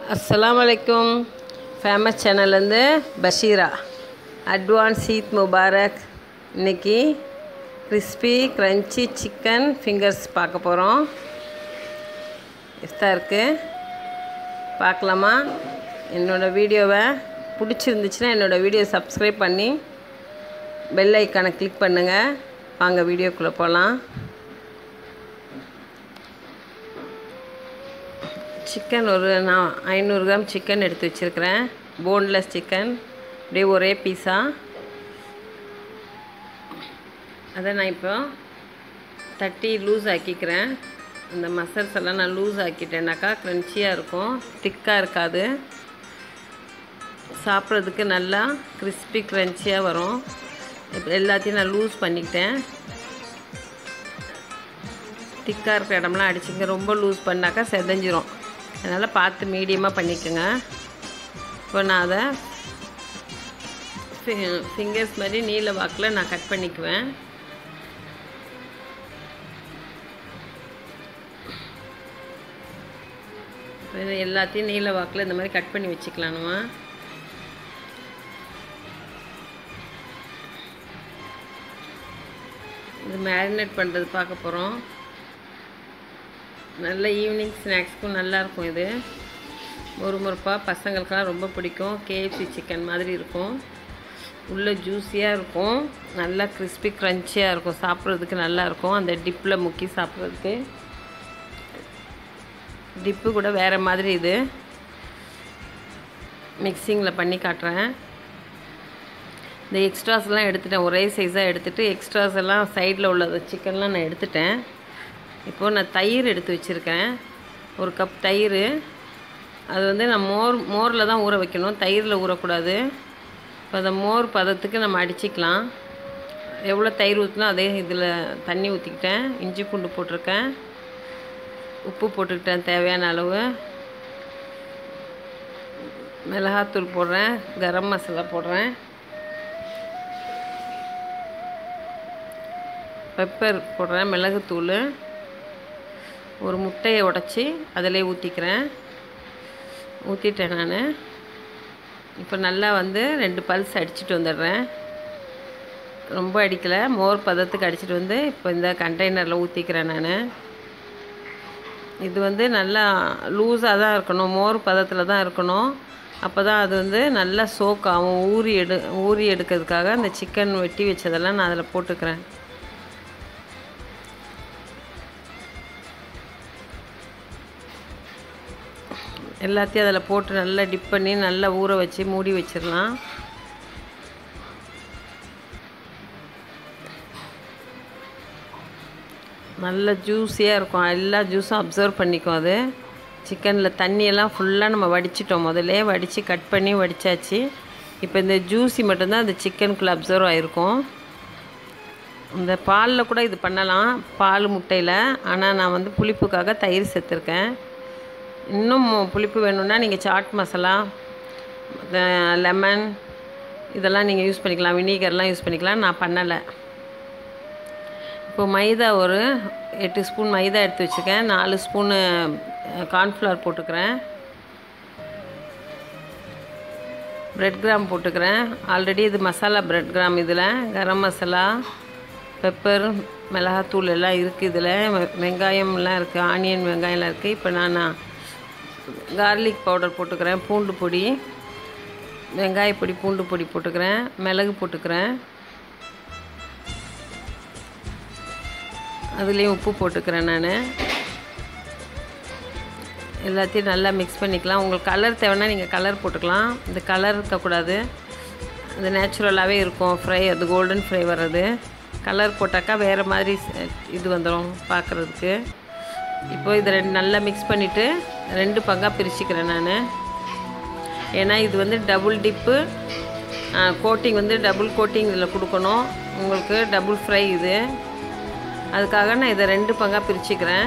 அஸ்ஸலாமு அலைக்கும் ஃபேமஸ் சேனல்லேருந்து பஷீரா அட்வான்ஸ் ஈத் முபாரக் இன்னைக்கு கிறிஸ்பி க்ரன்ச்சி சிக்கன் ஃபிங்கர்ஸ் பார்க்க போகிறோம் இஃப்தாருக்கு பார்க்கலாமா என்னோடய வீடியோவை பிடிச்சிருந்துச்சுன்னா என்னோடய வீடியோ சப்ஸ்கிரைப் பண்ணி பெல் ஐக்கானை கிளிக் பண்ணுங்கள் வாங்க வீடியோக்குள்ளே போகலாம் சிக்கன் ஒரு நான் ஐநூறு கிராம் சிக்கன் எடுத்து வச்சுருக்கிறேன் போன்லெஸ் சிக்கன் அப்படியே ஒரே பீஸா அதை நான் இப்போ தட்டி லூஸ் ஆக்கிக்கிறேன் இந்த மசல்ஸ் எல்லாம் நான் லூஸ் ஆக்கிட்டேனாக்கா க்ரன்ச்சியாக இருக்கும் திக்காக இருக்காது சாப்பிட்றதுக்கு நல்லா கிறிஸ்பி க்ரன்ச்சியாக வரும் இப்போ எல்லாத்தையும் நான் லூஸ் பண்ணிக்கிட்டேன் திக்காக இருக்கிற இடம்லாம் அடிச்சுங்க ரொம்ப லூஸ் பண்ணாக்கா செதஞ்சிரும் அதனால் பார்த்து மீடியமாக பண்ணிக்கோங்க இப்போ நான் அதை ஃபிங்கர்ஸ் மாதிரி நீல வாக்கில் நான் கட் பண்ணிக்குவேன் இது எல்லாத்தையும் நீல வாக்கில் இந்த மாதிரி கட் பண்ணி வச்சுக்கலாம் நம்ம இது மேரினேட் பண்ணுறது பார்க்க போகிறோம் நல்ல ஈவினிங் ஸ்நாக்ஸ்க்கும் நல்லாயிருக்கும் இது முறுமுறுப்பாக பசங்களுக்கெல்லாம் ரொம்ப பிடிக்கும் கேஎஃப்சி சிக்கன் மாதிரி இருக்கும் உள்ளே ஜூஸியாக இருக்கும் நல்லா கிறிஸ்பி க்ரன்ச்சியாக இருக்கும் சாப்பிட்றதுக்கு நல்லாயிருக்கும் அந்த டிப்பில் முக்கி சாப்பிட்றதுக்கு டிப்பு கூட வேறு மாதிரி இது மிக்சிங்கில் பண்ணி காட்டுறேன் இந்த எக்ஸ்ட்ராஸ்லாம் எடுத்துட்டேன் ஒரே சைஸாக எடுத்துகிட்டு எக்ஸ்ட்ராஸ் எல்லாம் சைடில் உள்ள சிக்கன்லாம் நான் எடுத்துட்டேன் இப்போது நான் தயிர் எடுத்து வச்சுருக்கேன் ஒரு கப் தயிர் அது வந்து நான் மோர் மோரில் தான் ஊற வைக்கணும் தயிரில் ஊறக்கூடாது இப்போ அந்த மோர் பதத்துக்கு நம்ம அடிச்சிக்கலாம் எவ்வளோ தயிர் ஊற்றினோ அதே இதில் தண்ணி ஊற்றிக்கிட்டேன் இஞ்சி பூண்டு போட்டிருக்கேன் உப்பு போட்டுக்கிட்டேன் தேவையான அளவு மிளகாத்தூள் போடுறேன் கரம் மசாலா போடுறேன் பெப்பர் போடுறேன் மிளகுத்தூள் ஒரு முட்டையை உடச்சி அதிலே ஊற்றிக்கிறேன் ஊற்றிட்டேன் நான் இப்போ நல்லா வந்து ரெண்டு பல்ஸ் அடிச்சுட்டு வந்துடுறேன் ரொம்ப அடிக்கலை மோர் பதத்துக்கு அடிச்சுட்டு வந்து இப்போ இந்த கண்டெய்னரில் ஊற்றிக்கிறேன் நான் இது வந்து நல்லா லூஸாக தான் இருக்கணும் மோர் பதத்தில் தான் இருக்கணும் அப்போ தான் அது வந்து நல்லா சோக் ஆகும் ஊறி எடு ஊறி எடுக்கிறதுக்காக அந்த சிக்கன் வெட்டி வச்சதெல்லாம் நான் அதில் போட்டுக்கிறேன் எல்லாத்தையும் அதில் போட்டு நல்லா டிப் பண்ணி நல்லா ஊற வச்சு மூடி வச்சிடலாம் நல்ல ஜூஸியாக இருக்கும் எல்லா ஜூஸும் அப்சர்வ் பண்ணிக்கும் அது சிக்கனில் தண்ணியெல்லாம் ஃபுல்லாக நம்ம வடிச்சிட்டோம் முதல்ல வடித்து கட் பண்ணி வடித்தாச்சு இப்போ இந்த ஜூஸி மட்டும்தான் அந்த சிக்கனுக்குள்ளே அப்சர்வ் ஆகிருக்கும் இந்த பாலில் கூட இது பண்ணலாம் பால் முட்டையில் ஆனால் நான் வந்து புளிப்புக்காக தயிர் சேர்த்துருக்கேன் இன்னும் புளிப்பு வேணும்னா நீங்கள் சாட் மசாலா லெமன் இதெல்லாம் நீங்கள் யூஸ் பண்ணிக்கலாம் வினிகர்லாம் யூஸ் பண்ணிக்கலாம் நான் பண்ணலை இப்போ மைதா ஒரு எட்டு ஸ்பூன் மைதா எடுத்து வச்சுருக்கேன் நாலு ஸ்பூனு கார்ன்ஃப்ளவர் போட்டுக்கிறேன் ப்ரெட் கிராம் போட்டுக்கிறேன் ஆல்ரெடி இது மசாலா ப்ரெட் கிராம் இதில் கரம் மசாலா பெப்பர் மிளகாத்தூள் எல்லாம் இருக்குது இதில் வெங்காயம்லாம் இருக்குது ஆனியன் வெங்காயம்லாம் இருக்குது இப்போ நான் கார்லிக் பவுடர் போட்டுக்கிறேன் பூண்டு பொடி வெங்காய பொடி பூண்டு பொடி போட்டுக்கிறேன் மிளகு போட்டுக்கிறேன் அதுலேயும் உப்பு போட்டுக்கிறேன் நான் எல்லாத்தையும் நல்லா மிக்ஸ் பண்ணிக்கலாம் உங்களுக்கு கலர் தேவைன்னா நீங்கள் கலர் போட்டுக்கலாம் இந்த கலர் இருக்கக்கூடாது அது நேச்சுரலாகவே இருக்கும் ஃப்ரை அது கோல்டன் ஃப்ரை வர்றது கலர் போட்டாக்கா வேறு மாதிரி இது வந்துடும் பார்க்குறதுக்கு இப்போ இதை ரெண்டு நல்லா மிக்ஸ் பண்ணிவிட்டு ரெண்டு பங்காக பிரிச்சுக்கிறேன் நான் ஏன்னா இது வந்து டபுள் டிப்பு கோட்டிங் வந்து டபுள் கோட்டிங் இதில் கொடுக்கணும் உங்களுக்கு டபுள் ஃப்ரை இது அதுக்காக நான் இதை ரெண்டு பங்காக பிரிச்சுக்கிறேன்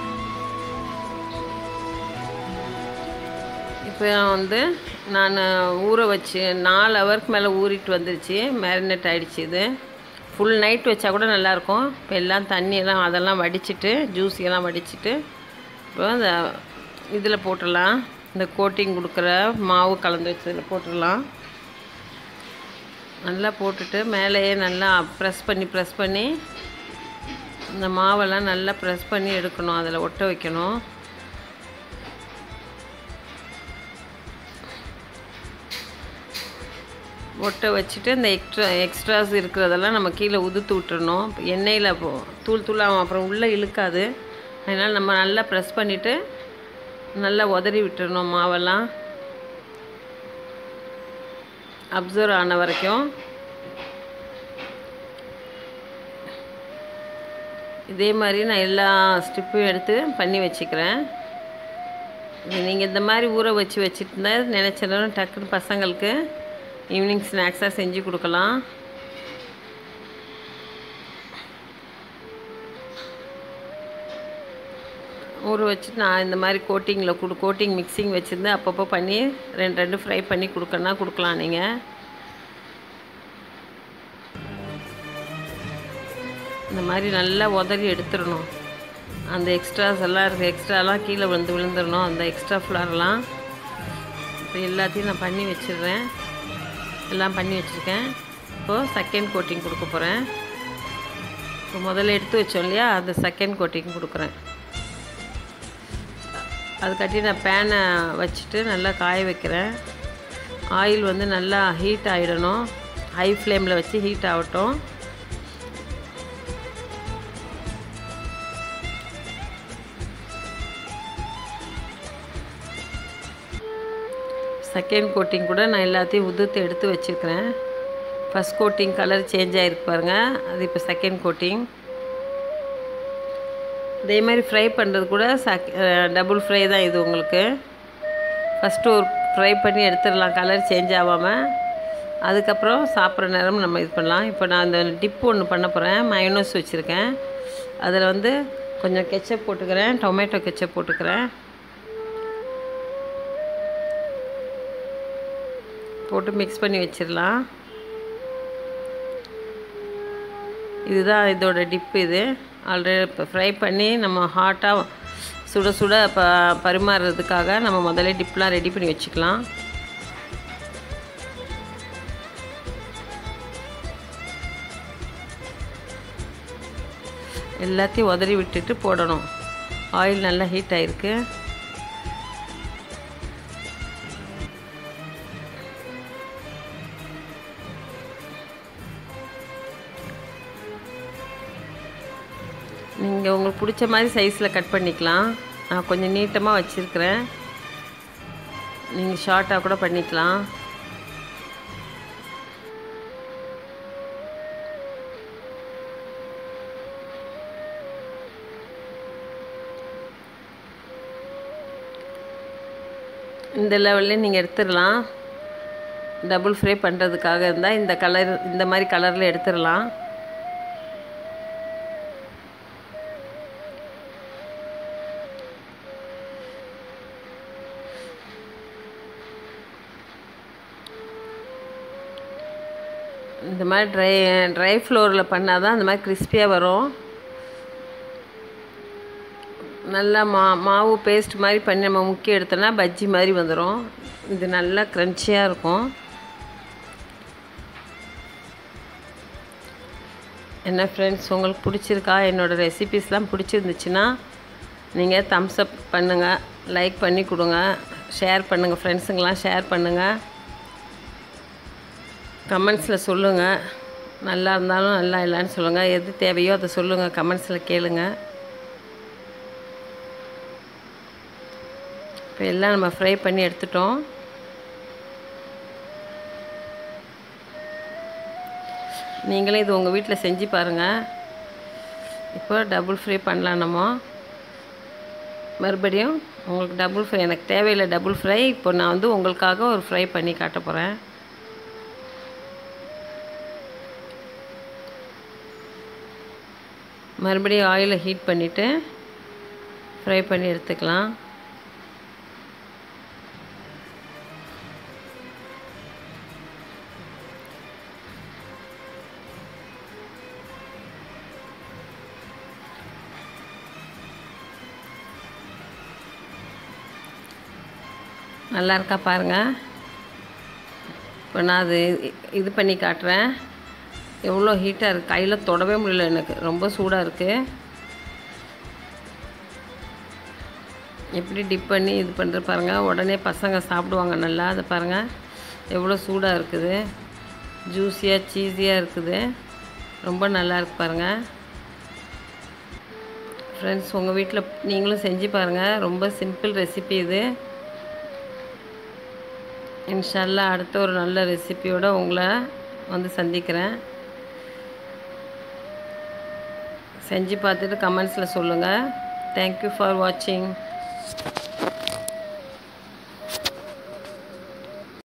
இப்போ வந்து நான் ஊற வச்சு நாலு ஹவருக்கு மேலே ஊறிட்டு வந்துருச்சு மேரினேட் ஆகிடுச்சு இது ஃபுல் நைட் வச்சா கூட நல்லாயிருக்கும் இப்போ எல்லாம் தண்ணியெல்லாம் அதெல்லாம் வடிச்சிட்டு ஜூஸியெல்லாம் வடிச்சிட்டு இப்போ அந்த இதில் போட்டுடலாம் இந்த கோட்டிங் கொடுக்குற மாவு கலந்து வச்சதில் போட்டுடலாம் நல்லா போட்டுட்டு மேலேயே நல்லா ப்ரெஸ் பண்ணி ப்ரெஸ் பண்ணி இந்த மாவெல்லாம் நல்லா ப்ரெஸ் பண்ணி எடுக்கணும் அதில் ஒட்ட வைக்கணும் ஒட்ட வச்சுட்டு இந்த எக்ஸ்ட்ரா எக்ஸ்ட்ராஸ் இருக்கிறதெல்லாம் நம்ம கீழே உதுத்து விட்டுறணும் எண்ணெயில் போ தூள் தூளாகும் அப்புறம் உள்ளே இழுக்காது அதனால் நம்ம நல்லா ப்ரெஸ் பண்ணிவிட்டு நல்லா உதறி விட்டுறணும் மாவெல்லாம் அப்சர்வ் ஆன வரைக்கும் இதே மாதிரி நான் எல்லா ஸ்டிப்பும் எடுத்து பண்ணி வச்சுக்கிறேன் நீங்கள் இந்த மாதிரி ஊற வச்சு வச்சுருந்தா நினச்ச நேரம் டக்குன்னு பசங்களுக்கு ஈவினிங் ஸ்நாக்ஸாக செஞ்சு கொடுக்கலாம் ஊற வச்சு நான் இந்த மாதிரி கோட்டிங்கில் கொடு கோட்டிங் மிக்சிங் வச்சுருந்து அப்பப்போ பண்ணி ரெண்டு ரெண்டு ஃப்ரை பண்ணி கொடுக்கணுன்னா கொடுக்கலாம் நீங்கள் இந்த மாதிரி நல்லா உதறி எடுத்துடணும் அந்த எக்ஸ்ட்ராஸ் எல்லாம் இருக்குது எக்ஸ்ட்ராலாம் கீழே விழுந்து விழுந்துடணும் அந்த எக்ஸ்ட்ரா ஃப்ளார்லாம் இப்போ எல்லாத்தையும் நான் பண்ணி வச்சிடுறேன் எல்லாம் பண்ணி வச்சுருக்கேன் இப்போது செகண்ட் கோட்டிங் கொடுக்க போகிறேன் இப்போ முதல்ல எடுத்து வச்சோம் இல்லையா அந்த செகண்ட் கோட்டிங் கொடுக்குறேன் அதுக்காட்டி நான் பேனை வச்சுட்டு நல்லா காய வைக்கிறேன் ஆயில் வந்து நல்லா ஹீட் ஆகிடணும் ஹை ஃப்ளேமில் வச்சு ஹீட் ஆகட்டும் செகண்ட் கோட்டிங் கூட நான் எல்லாத்தையும் உதுத்து எடுத்து வச்சுருக்கிறேன் ஃபஸ்ட் கோட்டிங் கலர் சேஞ்ச் ஆகிருக்கு பாருங்கள் அது இப்போ செகண்ட் கோட்டிங் இதே மாதிரி ஃப்ரை பண்ணுறது கூட சக் டபுள் ஃப்ரை தான் இது உங்களுக்கு ஃபஸ்ட்டு ஒரு ஃப்ரை பண்ணி எடுத்துடலாம் கலர் சேஞ்ச் ஆகாமல் அதுக்கப்புறம் சாப்பிட்ற நேரம் நம்ம இது பண்ணலாம் இப்போ நான் அந்த டிப் ஒன்று பண்ண போகிறேன் மயோனஸ் வச்சுருக்கேன் அதில் வந்து கொஞ்சம் கெச்சப் போட்டுக்கிறேன் டொமேட்டோ கெச்சப் போட்டுக்கிறேன் போட்டு மிக்ஸ் பண்ணி வச்சிடலாம் இதுதான் இதோட டிப் இது ஆல்ரெடி இப்போ ஃப்ரை பண்ணி நம்ம ஹாட்டாக சுட சுட ப பரிமாறுறதுக்காக நம்ம முதல்ல டிப்லாம் ரெடி பண்ணி வச்சுக்கலாம் எல்லாத்தையும் உதறி விட்டுட்டு போடணும் ஆயில் நல்லா ஹீட் ஆகிருக்கு நீங்கள் உங்களுக்கு பிடிச்ச மாதிரி சைஸில் கட் பண்ணிக்கலாம் நான் கொஞ்சம் நீட்டமாக வச்சுருக்கிறேன் நீங்கள் ஷார்ட்டாக கூட பண்ணிக்கலாம் இந்த லெவல்லே நீங்கள் எடுத்துடலாம் டபுள் ஃப்ரை பண்ணுறதுக்காக இருந்தால் இந்த கலர் இந்த மாதிரி கலரில் எடுத்துடலாம் இந்த மாதிரி ட்ரை ட்ரை ஃப்ளோரில் பண்ணால் தான் இந்த மாதிரி கிறிஸ்பியாக வரும் நல்லா மா மாவு பேஸ்ட் மாதிரி பண்ணி நம்ம முக்கி எடுத்தோன்னா பஜ்ஜி மாதிரி வந்துடும் இது நல்லா க்ரன்ச்சியாக இருக்கும் என்ன ஃப்ரெண்ட்ஸ் உங்களுக்கு பிடிச்சிருக்கா என்னோடய ரெசிபீஸ்லாம் பிடிச்சிருந்துச்சுன்னா நீங்கள் தம்ஸ் அப் பண்ணுங்கள் லைக் பண்ணி கொடுங்க ஷேர் பண்ணுங்கள் ஃப்ரெண்ட்ஸுங்கெலாம் ஷேர் பண்ணுங்கள் கமெண்ட்ஸில் சொல்லுங்கள் நல்லா இருந்தாலும் நல்லா இல்லைன்னு சொல்லுங்கள் எது தேவையோ அதை சொல்லுங்கள் கமெண்ட்ஸில் கேளுங்கள் இப்போ எல்லாம் நம்ம ஃப்ரை பண்ணி எடுத்துட்டோம் நீங்களே இது உங்கள் வீட்டில் செஞ்சு பாருங்கள் இப்போ டபுள் ஃப்ரை பண்ணலாம் நம்ம மறுபடியும் உங்களுக்கு டபுள் ஃப்ரை எனக்கு தேவையில்லை டபுள் ஃப்ரை இப்போ நான் வந்து உங்களுக்காக ஒரு ஃப்ரை பண்ணி காட்ட போகிறேன் மறுபடியும் ஆயிலை ஹீட் பண்ணிவிட்டு ஃப்ரை பண்ணி எடுத்துக்கலாம் நல்லா இருக்கா பாருங்கள் இப்போ நான் அது இது பண்ணி காட்டுறேன் எவ்வளோ ஹீட்டாக இருக்குது கையில் தொடவே முடியல எனக்கு ரொம்ப சூடாக இருக்குது எப்படி டிப் பண்ணி இது பண்ணுறது பாருங்கள் உடனே பசங்க சாப்பிடுவாங்க நல்லா அதை பாருங்கள் எவ்வளோ சூடாக இருக்குது ஜூஸியாக சீஸியாக இருக்குது ரொம்ப நல்லா இருக்கு பாருங்கள் ஃப்ரெண்ட்ஸ் உங்கள் வீட்டில் நீங்களும் செஞ்சு பாருங்கள் ரொம்ப சிம்பிள் ரெசிபி இது இன்ஷால்லா அடுத்த ஒரு நல்ல ரெசிபியோடு உங்களை வந்து சந்திக்கிறேன் செஞ்சு பார்த்துட்டு கமெண்ட்ஸில் சொல்லுங்கள் தேங்க்யூ ஃபார் வாட்சிங்